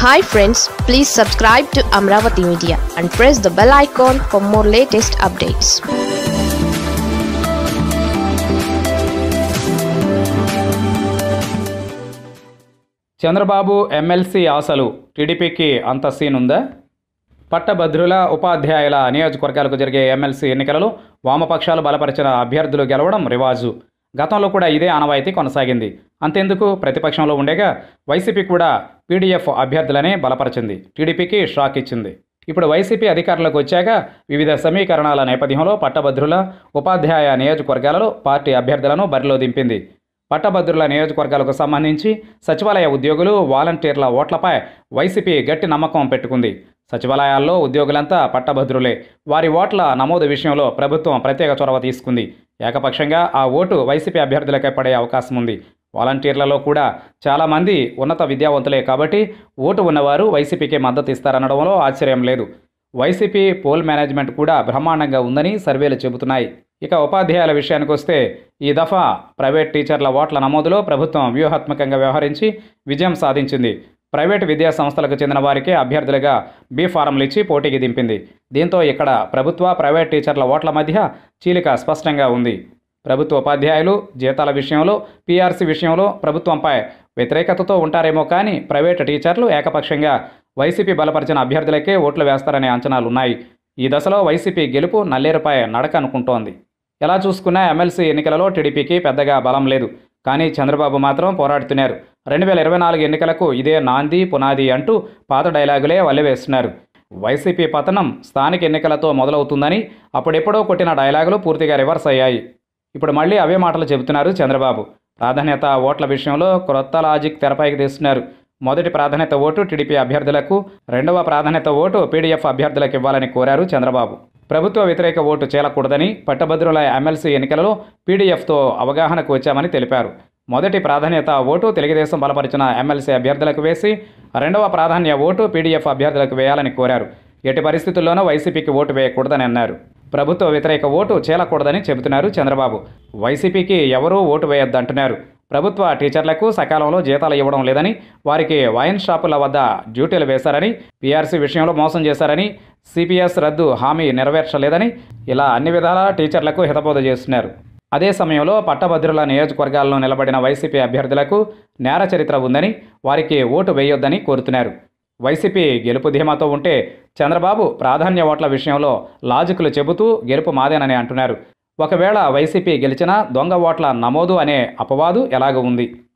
hi friends please subscribe to Amaravati media and press the bell icon for more latest updates Chandrababu MLC ఆశలు టీడీపీకి అంత scene ఉందా పట్టభద్రుల ఉపాధ్యాయుల నియోజకవర్గాలకు జరిగే ఎమ్మెల్సీ ఎన్నికలలో వామపక్షాలు బలపరిచిన అభ్యర్థులు గెలవడం రివాజు గతంలో కూడా ఇదే ఆనవాయితీ కొనసాగింది అంతెందుకు ప్రతిపక్షంలో ఉండేగా వైసీపీ కూడా పీడీఎఫ్ అభ్యర్థులనే బలపరిచింది టీడీపీకి షాక్ ఇచ్చింది ఇప్పుడు వైసీపీ అధికారంలోకి వచ్చాక వివిధ సమీకరణాల నేపథ్యంలో పట్టభద్రుల ఉపాధ్యాయ నియోజకవర్గాలలో పార్టీ అభ్యర్థులను బరిలో దింపింది పట్టభద్రుల నియోజకవర్గాలకు సంబంధించి సచివాలయ ఉద్యోగులు వాలంటీర్ల ఓట్లపై వైసీపీ గట్టి నమ్మకం పెట్టుకుంది సచివాలయాల్లో ఉద్యోగులంతా పట్టభద్రులే వారి ఓట్ల నమోదు విషయంలో ప్రభుత్వం ప్రత్యేక చొరవ తీసుకుంది ఏకపక్షంగా ఆ ఓటు వైసీపీ అభ్యర్థులకే పడే అవకాశం ఉంది వాలంటీర్లలో కూడా చాలామంది ఉన్నత విద్యావంతులే కాబట్టి ఓటు ఉన్నవారు వైసీపీకి మద్దతు ఇస్తారనడంలో ఆశ్చర్యం లేదు వైసీపీ పోల్ మేనేజ్మెంట్ కూడా బ్రహ్మాండంగా ఉందని సర్వేలు చెబుతున్నాయి ఇక ఉపాధ్యాయుల విషయానికి వస్తే ఈ దఫా ప్రైవేట్ టీచర్ల ఓట్ల నమోదులో ప్రభుత్వం వ్యూహాత్మకంగా వ్యవహరించి విజయం సాధించింది ప్రైవేటు విద్యా సంస్థలకు చెందిన వారికి అభ్యర్థులుగా బీ ఫారంలు ఇచ్చి పోటీకి దింపింది దీంతో ఇక్కడ ప్రభుత్వ ప్రైవేట్ టీచర్ల ఓట్ల మధ్య చీలిక స్పష్టంగా ఉంది ప్రభుత్వ ఉపాధ్యాయులు జీతాల విషయంలో పీఆర్సీ విషయంలో ప్రభుత్వంపై వ్యతిరేకతతో ఉంటారేమో కానీ ప్రైవేటు టీచర్లు ఏకపక్షంగా వైసీపీ బలపరిచిన అభ్యర్థులకే ఓట్లు వేస్తారనే అంచనాలున్నాయి ఈ దశలో వైసీపీ గెలుపు నల్లేరుపై నడక అనుకుంటోంది ఎలా చూసుకున్నా ఎమ్మెల్సీ ఎన్నికలలో టీడీపీకి పెద్దగా బలం లేదు కానీ చంద్రబాబు మాత్రం పోరాడుతున్నారు రెండు వేల ఇరవై నాలుగు ఎన్నికలకు ఇదే నాంది పునాది అంటూ పాత డైలాగులే వల్లెవేస్తున్నారు వైసీపీ పతనం స్థానిక ఎన్నికలతో మొదలవుతుందని అప్పుడెప్పుడో కొట్టిన డైలాగులు పూర్తిగా రివర్స్ అయ్యాయి ఇప్పుడు మళ్ళీ అవే మాటలు చెబుతున్నారు చంద్రబాబు ప్రాధాన్యత ఓట్ల విషయంలో క్రొత్త లాజిక్ తెరపైకి తీస్తున్నారు మొదటి ప్రాధాన్యత ఓటు టీడీపీ అభ్యర్థులకు రెండవ ప్రాధాన్యత ఓటు పీడీఎఫ్ అభ్యర్థులకు ఇవ్వాలని కోరారు చంద్రబాబు ప్రభుత్వ వ్యతిరేక ఓటు చేలకూడదని పట్టభద్రుల ఎమ్మెల్సీ ఎన్నికలలో పీడీఎఫ్తో అవగాహనకు వచ్చామని తెలిపారు మొదటి ప్రాధాన్యత ఓటు తెలుగుదేశం బలపరిచిన ఎమ్మెల్సీ అభ్యర్థులకు వేసి రెండవ ప్రాధాన్య ఓటు పీడీఎఫ్ అభ్యర్థులకు వేయాలని కోరారు ఎట్టి పరిస్థితుల్లోనూ వైసీపీకి ఓటు వేయకూడదని అన్నారు ప్రభుత్వ వ్యతిరేక ఓటు చేలకూడదని చెబుతున్నారు చంద్రబాబు వైసీపీకి ఎవరూ ఓటు వేయొద్దంటున్నారు ప్రభుత్వ టీచర్లకు సకాలంలో జీతాలు ఇవ్వడం లేదని వారికి వైన్ షాపుల వద్ద డ్యూటీలు వేశారని పీఆర్సీ విషయంలో మోసం చేశారని సిపిఎస్ రద్దు హామీ నెరవేర్చలేదని ఇలా అన్ని విధాలా టీచర్లకు హితబోధ చేస్తున్నారు అదే సమయంలో పట్టభద్రుల నియోజకవర్గాల్లో నిలబడిన వైసీపీ అభ్యర్థులకు నేర చరిత్ర ఉందని వారికి ఓటు వేయొద్దని కోరుతున్నారు వైసీపీ గెలుపు ధీమాతో ఉంటే చంద్రబాబు ప్రాధాన్య ఓట్ల విషయంలో లాజిక్లు చెబుతూ గెలుపు మాదేనని అంటున్నారు ఒకవేళ వైసీపీ గెలిచినా దొంగ ఓట్ల నమోదు అనే అపవాదు ఎలాగ ఉంది